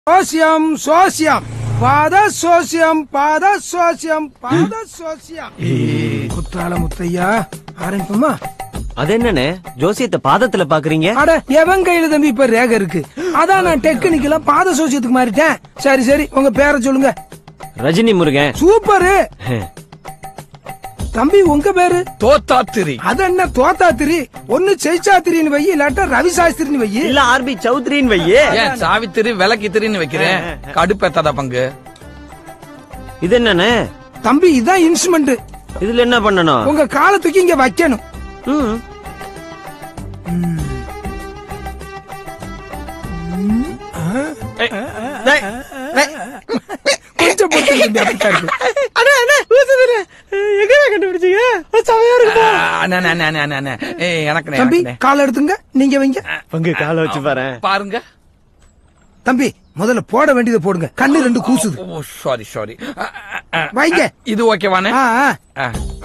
சோசியம் சோசியம் பாத சோசியம் பாத சோசியம் பாத சோசியம் குத்தால முத்தையா ஆரம்பிப்போமா அது என்னண்ணே ஜோசியத்தை பாதத்துல பாக்குறீங்க அட எவன் கையில தம்பி இப்ப ரேக இருக்கு அதான் நான் டெக்னிக்கலா பாத சோசியத்துக்கு மாறிட்டேன் சரி சரி உங்க பேரை சொல்லுங்க ரஜினி முருகன் சூப்பரு தம்பி உங்க பேரு தோத்தாத்திரி அது என்ன தோத்தாத்திரி ஒண்ணு செய்சாத்திரின்னு வை இல்லாட்டா ரவி சாஸ்திரின்னு வை இல்ல ஆர்பி சௌத்ரின்னு வையே ஏன் சாவித்திரி விளக்கித்திரின்னு வைக்கிறேன் கடுப்பேத்தாத பங்கு இது என்னண்ணே தம்பி இதான் இன்ஸ்ட்ருமெண்ட் இதுல என்ன பண்ணணும் உங்க காலத்துக்கு இங்க வைக்கணும் ம். டேய், டேய், கொஞ்சம் பொறுத்து தம்பி, அப்படித்தான் இருக்கு. ஆ, அண்ணே, அண்ணே, அண்ணே, அண்ணே, அண்ணே. ஏய், எனக்குண்ணே, தம்பி எனக்குண்ணே. கால எடுத்துங்க நீங்க வைங்க பங்கு காலை வச்சு பாரு பாருங்க தம்பி முதல்ல போட வேண்டியதை போடுங்க கண்ணு ரெண்டு கூசுது ஓ சாரி சாரி வைங்க இது ஓகேவானே ஆ, ஆ. ஆ.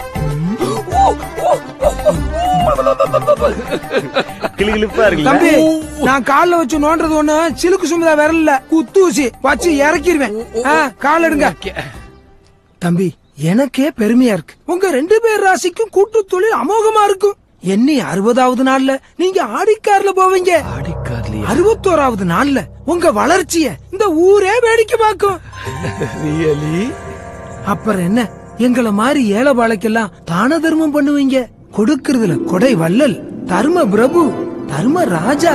கிளுகிளுப்பா இருக்குல்ல தம்பி நான் கால்ல வச்சு நோண்டது ஒண்ணு சிலுக்கு சுமதா விரல்ல குத்தூசி வச்சு இறக்கிருவேன் ஆ, கால் எடுங்க ஓகே. தம்பி எனக்கே பெருமையா இருக்கு உங்க ரெண்டு பேர் ராசிக்கும் கூட்டு தொழில் அமோகமா இருக்கும் என்னி அறுபதாவது நாள்ல நீங்க ஆடிக்கார்ல போவீங்க அடிக்கார்லியா? அறுபத்தோராவது நாள்ல உங்க வளர்ச்சிய இந்த ஊரே வேடிக்கை பார்க்கும் Really? அப்புறம் என்ன எங்கள மாதிரி ஏழை பாளைக்கெல்லாம் தான தர்மம் பண்ணுவீங்க கொடுக்கறதுல கொடை வள்ளல் தர்ம பிரபு தர்ம ராஜா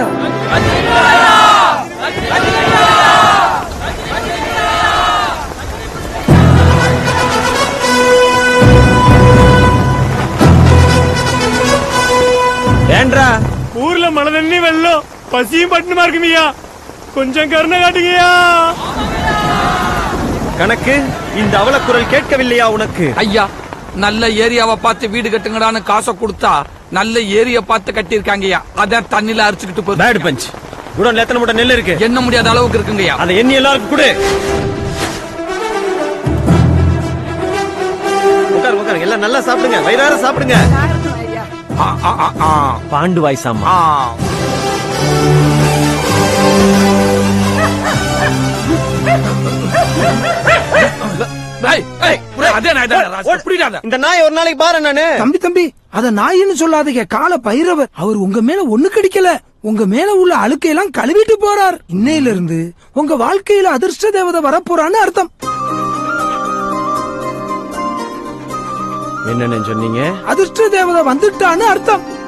ஏன்றா ஊர்ல மழை தண்ணி வெள்ளம் பசியும் பட்டினமா இருக்குமியா கொஞ்சம் கருணை காட்டுங்கய்யா கணக்கு இந்த அவலக்குரல் கேட்கவில்லையா உனக்கு ஐயா நல்ல ஏரியாவை பார்த்து வீடு கட்டுங்கடான்னு காசை கொடுத்தா நல்ல ஏரியா பார்த்து கட்டியிருக்காங்கய்யா அதான் தண்ணில அரிச்சுக்கிட்டு போகுது பேட் பஞ்ச் குடோன்ல எத்தனை மூட்டை நெல் இருக்கு என்ன முடியாத அளவுக்கு இருக்குங்கய்யா அதை எண்ணி எல்லாருக்கும் கொடு உட்காரு உட்காரு எல்லாம் நல்லா சாப்பிடுங்க வயிறார சாப்பிடுங்க ஆ, ஆ, ஆ, ஆ. பாண்டு வாய்சாமா ஆ. ஏய், ஏய், புரியா- அதே நாய் தானே, ராஸ்கல், புரியுதா? இந்த நாய் ஒரு நாளைக்கு பாரு நானு தம்பி தம்பி அத நாயின்னு சொல்லாதீங்க கால பைரவர் அவர் உங்க மேல ஒண்ணு கிடைக்கல உங்க மேல உள்ள அழுக்கையெல்லாம் கழுவிட்டு போறார் இன்னையில இருந்து உங்க வாழ்க்கையில அதிர்ஷ்ட தேவதை வரப்போறான்னு அர்த்தம் என்னன்னு சொன்னீங்க அதிர்ஷ்ட தேவதை வந்துட்டான்னு அர்த்தம்